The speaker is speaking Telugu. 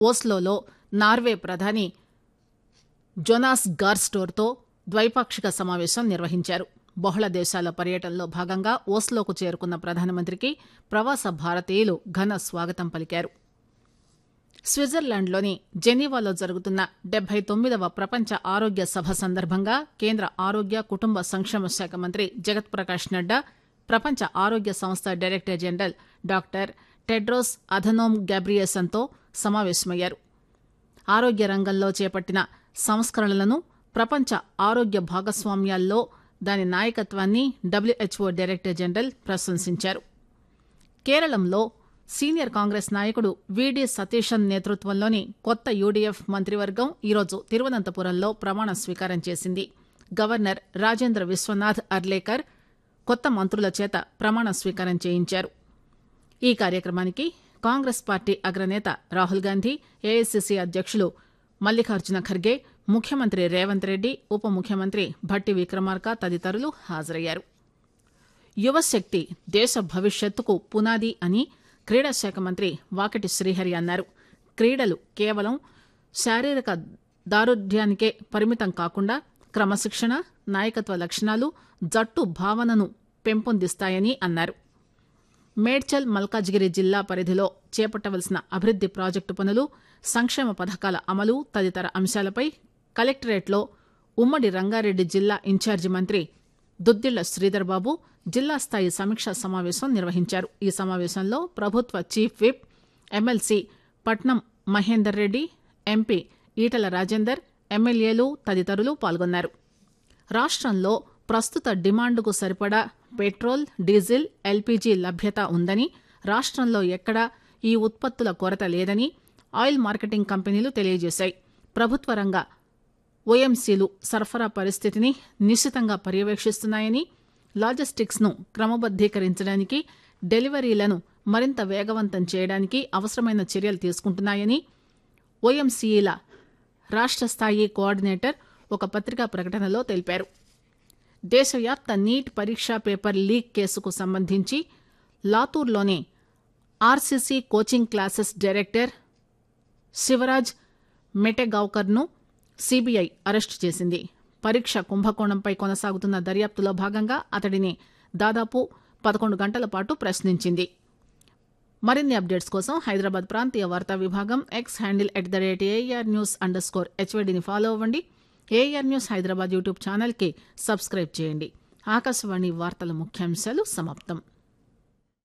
ఓస్లోలో నార్వే ప్రధాని జొనాస్ గార్స్టోర్తో ద్వైపాక్షిక సమావేశం నిర్వహించారు బహుళ దేశాల పర్యటనలో భాగంగా ఓస్లోకు చేరుకున్న ప్రధానమంత్రికి ప్రవాస భారతీయులు ఘన స్వాగతం పలికారు స్విట్జర్లాండ్లోని జెనీవాలో జరుగుతున్న డెబ్బై తొమ్మిదవ ప్రపంచ ఆరోగ్య సభ సందర్భంగా కేంద్ర ఆరోగ్య కుటుంబ సంక్షేమ శాఖ మంత్రి జగత్ ప్రకాష్ నడ్డా ప్రపంచ ఆరోగ్య సంస్థ director general doctor Tedros Adhanom గ్యాబ్రియేసన్తో సమావేశమయ్యారు ఆరోగ్య రంగంలో చేపట్టిన సంస్కరణలను ప్రపంచ ఆరోగ్య భాగస్వామ్యాల్లో దాని నాయకత్వాన్ని డబ్ల్యూహెచ్ఓ డైరెక్టర్ జనరల్ ప్రశంసించారు కేరళంలో సీనియర్ కాంగ్రెస్ నాయకుడు విడి సతీశన్ నేతృత్వంలోని కొత్త యూడీఎఫ్ మంత్రివర్గం ఈరోజు తిరువనంతపురంలో ప్రమాణ స్వీకారం చేసింది గవర్నర్ రాజేంద్ర విశ్వనాథ్ అర్లేకర్ కొత్త మంత్రుల చేత ప్రమాణ స్వీకారం చేయించారు ఈ కార్యక్రమానికి కాంగ్రెస్ పార్టీ అగ్రనేత రాహుల్ గాంధీ ఏఐసిసి అధ్యక్షులు మల్లికార్జున ఖర్గే ముఖ్యమంత్రి రేవంత్ రెడ్డి ఉప ముఖ్యమంత్రి భట్టి విక్రమార్క తదితరులు హాజరయ్యారు యువశక్తి దేశ భవిష్యత్తుకు పునాది అని క్రీడా శాఖ మంత్రి వాకటి శ్రీహరి అన్నారు క్రీడలు కేవలం శారీరక దారుఢ్యానికే పరిమితం కాకుండా క్రమశిక్షణ నాయకత్వ లక్షణాలు జట్టు భావనను పెంపొందిస్తాయని అన్నారు మేడ్చల్ మల్కాజ్గిరి జిల్లా పరిధిలో చేపట్టవలసిన అభివృద్ది ప్రాజెక్టు పనులు సంక్షేమ పథకాల అమలు తదితర అంశాలపై కలెక్టరేట్లో ఉమ్మడి రంగారెడ్డి జిల్లా ఇన్ఛార్జి మంత్రి దుద్దిళ్ల శ్రీధర్ బాబు జిల్లా స్థాయి సమీక్షా సమావేశం నిర్వహించారు ఈ సమావేశంలో ప్రభుత్వ chief whip MLC Patnam Mahender Reddy MP Etela Rajender ఎమ్మెల్యేలు తదితరులు పాల్గొన్నారు రాష్ట్రంలో ప్రస్తుత డిమాండ్కు సరిపడా పెట్రోల్ డీజిల్ ఎల్పీజీ లభ్యత ఉందని రాష్ట్రంలో ఎక్కడా ఈ ఉత్పత్తుల కొరత లేదని ఆయిల్ మార్కెటింగ్ కంపెనీలు తెలియజేశాయి ప్రభుత్వ రంగ ఓఎంసీలు సరఫరా పరిస్థితిని నిశితంగా పర్యవేక్షిస్తున్నాయని లాజిస్టిక్స్ ను క్రమబద్దీకరించడానికి డెలివరీలను మరింత వేగవంతం చేయడానికి అవసరమైన చర్యలు తీసుకుంటున్నాయని ఓఎంసీల రాష్ట్ర స్థాయి కోఆర్డినేటర్ ఒక పత్రికా ప్రకటనలో తెలిపారు దేశవ్యాప్త నీట్ పరీక్షా పేపర్ లీక్ కేసుకు సంబంధించి లాతూర్లోని RCC coaching classes director Shivraj మెటెగావ్కర్ను సీబీఐ అరెస్టు చేసింది పరీక్ష కుంభకోణంపై కొనసాగుతున్న దర్యాప్తులో భాగంగా అతడిని దాదాపు పదకొండు గంటల పాటు ప్రశ్నించింది మరిన్ని అప్డేట్స్ కోసం హైదరాబాద్ ప్రాంతీయ వార్తా విభాగం X handle at the rate AR news under score హెచ్వైడిని ఫాలో అవ్వండి ఏఆర్ న్యూస్ హైదరాబాద్ యూట్యూబ్ ఛానల్కి సబ్స్క్రైబ్ చేయండి ఆకాశవాణి వార్తల ముఖ్యాంశాలు సమాప్తం